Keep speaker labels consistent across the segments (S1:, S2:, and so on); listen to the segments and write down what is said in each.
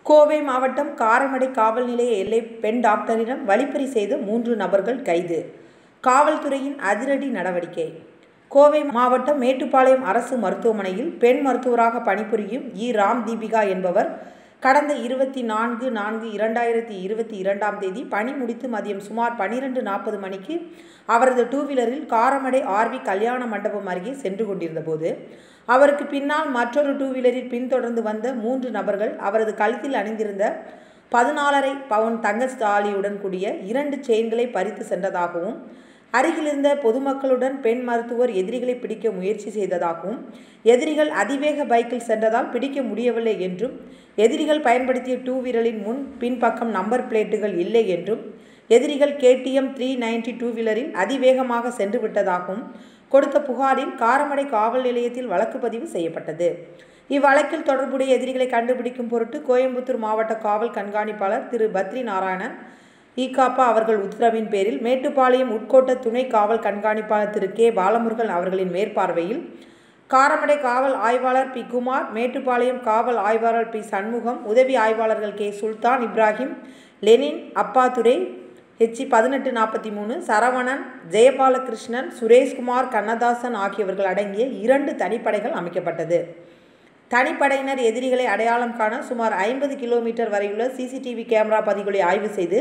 S1: கோவை மாவட்டம் காரமடை காவல் நிலைய எல்லை பெண் டாக்டரிடம் வழிப்பறி செய்த மூன்று நபர்கள் கைது காவல்துறையின் அதிரடி நடவடிக்கை கோவை மாவட்டம் மேட்டுப்பாளையம் அரசு மருத்துவமனையில் பெண் மருத்துவராக பணிபுரியும் இ ராம் தீபிகா என்பவர் கடந்த இருபத்தி நான்கு நான்கு இரண்டாயிரத்தி இருபத்தி இரண்டாம் தேதி பணி முடித்து மதியம் சுமார் பன்னிரெண்டு நாற்பது மணிக்கு அவரது டூ வீலரில் காரமடை ஆர்வி கல்யாண மண்டபம் அருகே சென்று கொண்டிருந்தபோது அவருக்கு பின்னால் மற்றொரு டூ வீலரில் பின்தொடர்ந்து வந்த மூன்று நபர்கள் அவரது கழுத்தில் அணிந்திருந்த பதினாலரை பவுன் தங்க தாலியுடன் கூடிய இரண்டு செயின்களை பறித்து சென்றதாகவும் அருகிலிருந்த பொதுமக்களுடன் பெண் மருத்துவர் எதிரிகளை பிடிக்க முயற்சி செய்ததாகவும் எதிரிகள் அதிவேக பைக்கில் சென்றதால் பிடிக்க முடியவில்லை என்றும் எதிரிகள் பயன்படுத்திய டூ வீலரின் முன் பின்பக்கம் நம்பர் பிளேட்டுகள் இல்லை என்றும் எதிரிகள் கேடிஎம் த்ரீ நைன்டி டூ வீலரில் அதிவேகமாக சென்று விட்டதாகவும் கொடுத்த புகாரில் காரமடை காவல் நிலையத்தில் வழக்கு பதிவு செய்யப்பட்டது இவ்வழக்கில் தொடர்புடைய எதிரிகளை கண்டுபிடிக்கும் பொருட்டு கோயம்புத்தூர் மாவட்ட காவல் கண்காணிப்பாளர் திரு பத்ரி நாராயணன் ஈகாப்பா அவர்கள் உத்தரவின் பேரில் மேட்டுப்பாளையம் உட்கோட்ட துணை காவல் கண்காணிப்பாளர் திரு கே பாலமுருகன் அவர்களின் மேற்பார்வையில் காரமடை காவல் ஆய்வாளர் பி குமார் மேட்டுப்பாளையம் காவல் ஆய்வாளர் பி சண்முகம் உதவி ஆய்வாளர்கள் கே சுல்தான் இப்ராஹிம் லெனின் அப்பாதுரை ஹெச்சி பதினெட்டு நாற்பத்தி மூணு சரவணன் ஜெயபாலகிருஷ்ணன் சுரேஷ்குமார் கண்ணதாசன் ஆகியவர்கள் அடங்கிய இரண்டு தனிப்படைகள் அமைக்கப்பட்டது தனிப்படையினர் எதிரிகளை அடையாளம் காண சுமார் ஐம்பது கிலோமீட்டர் வரையுள்ள சிசிடிவி கேமரா பதிவுகளை ஆய்வு செய்து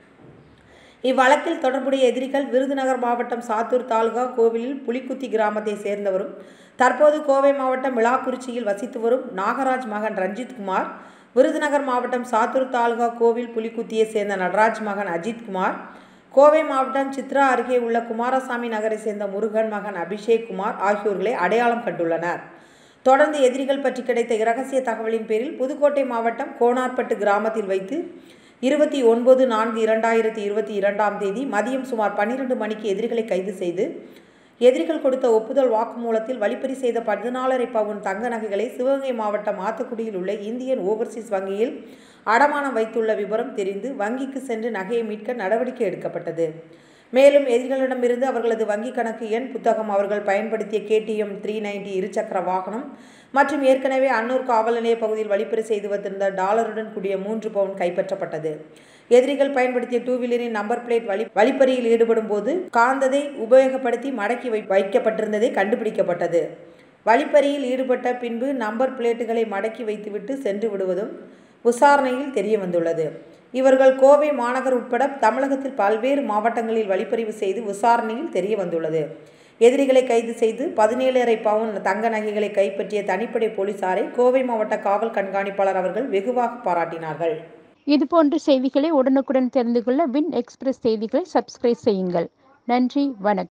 S1: இவ்வழக்கில் தொடர்புடைய எதிரிகள் விருதுநகர் மாவட்டம் சாத்தூர் தாலுகா கோவிலில் புலிக்குத்தி கிராமத்தை சேர்ந்தவரும் தற்போது கோவை மாவட்டம் விழாக்குறிச்சியில் வசித்து வரும் நாகராஜ் மகன் ரஞ்சித் குமார் விருதுநகர் மாவட்டம் சாத்தூர் தாலுகா கோவில் புலிக்குத்தியை சேர்ந்த நடராஜ் மகன் அஜித் குமார் கோவை மாவட்டம் சித்ரா அருகே உள்ள குமாரசாமி நகரை சேர்ந்த முருகன் மகன் அபிஷேக் குமார் ஆகியோர்களை அடையாளம் கண்டுள்ளனர் தொடர்ந்து எதிரிகள் பற்றி கிடைத்த இரகசிய தகவலின் பேரில் புதுக்கோட்டை மாவட்டம் கோனார்பட்டு கிராமத்தில் வைத்து இருபத்தி ஒன்பது நான்கு இரண்டாயிரத்தி இருபத்தி இரண்டாம் தேதி மதியம் சுமார் பன்னிரண்டு மணிக்கு எதிரிகளை கைது செய்து எதிரிகள் கொடுத்த ஒப்புதல் வாக்குமூலத்தில் வழிப்பறி செய்த பதினாலரை பவுன் தங்க நகைகளை சிவகங்கை மாவட்டம் ஆத்தக்குடியில் உள்ள இந்தியன் ஓவர்சீஸ் வங்கியில் அடமானம் வைத்துள்ள விவரம் தெரிந்து வங்கிக்கு சென்று நகையை மீட்க நடவடிக்கை எடுக்கப்பட்டது மேலும் எதிரிகளிடமிருந்து அவர்களது வங்கி கணக்கு எண் புத்தகம் அவர்கள் பயன்படுத்திய கேடிஎம் த்ரீ நைன்டி இருசக்கர வாகனம் மற்றும் ஏற்கனவே அன்னூர் காவல் நிலைய பகுதியில் வழிப்பறி செய்து வந்திருந்த டாலருடன் கூடிய மூன்று பவுன் கைப்பற்றப்பட்டது எதிரிகள் பயன்படுத்திய டூ வீலரின் நம்பர் பிளேட் வழி வழிப்பறியில் ஈடுபடும் போது காந்ததை உபயோகப்படுத்தி மடக்கி வை வைக்கப்பட்டிருந்ததை கண்டுபிடிக்கப்பட்டது வழிப்பறியில் ஈடுபட்ட பின்பு நம்பர் பிளேட்டுகளை மடக்கி வைத்துவிட்டு சென்று விடுவதும் விசாரணையில் தெரிய வந்துள்ளது இவர்கள் கோவை மாநகர் உட்பட தமிழகத்தில் பல்வேறு மாவட்டங்களில் வழிப்பறிவு செய்து விசாரணையில் தெரிய வந்துள்ளது எதிரிகளை கைது செய்து பதினேழரை பவுன் தங்க நகைகளை கைப்பற்றிய தனிப்படை போலீசாரை கோவை மாவட்ட காவல் கண்காணிப்பாளர் அவர்கள் வெகுவாக பாராட்டினார்கள்
S2: இதுபோன்ற செய்திகளை உடனுக்குடன் தெரிந்து கொள்ள வின் எக்ஸ்பிரஸ் செய்திகளை சப்ஸ்கிரைப் செய்யுங்கள் நன்றி வணக்கம்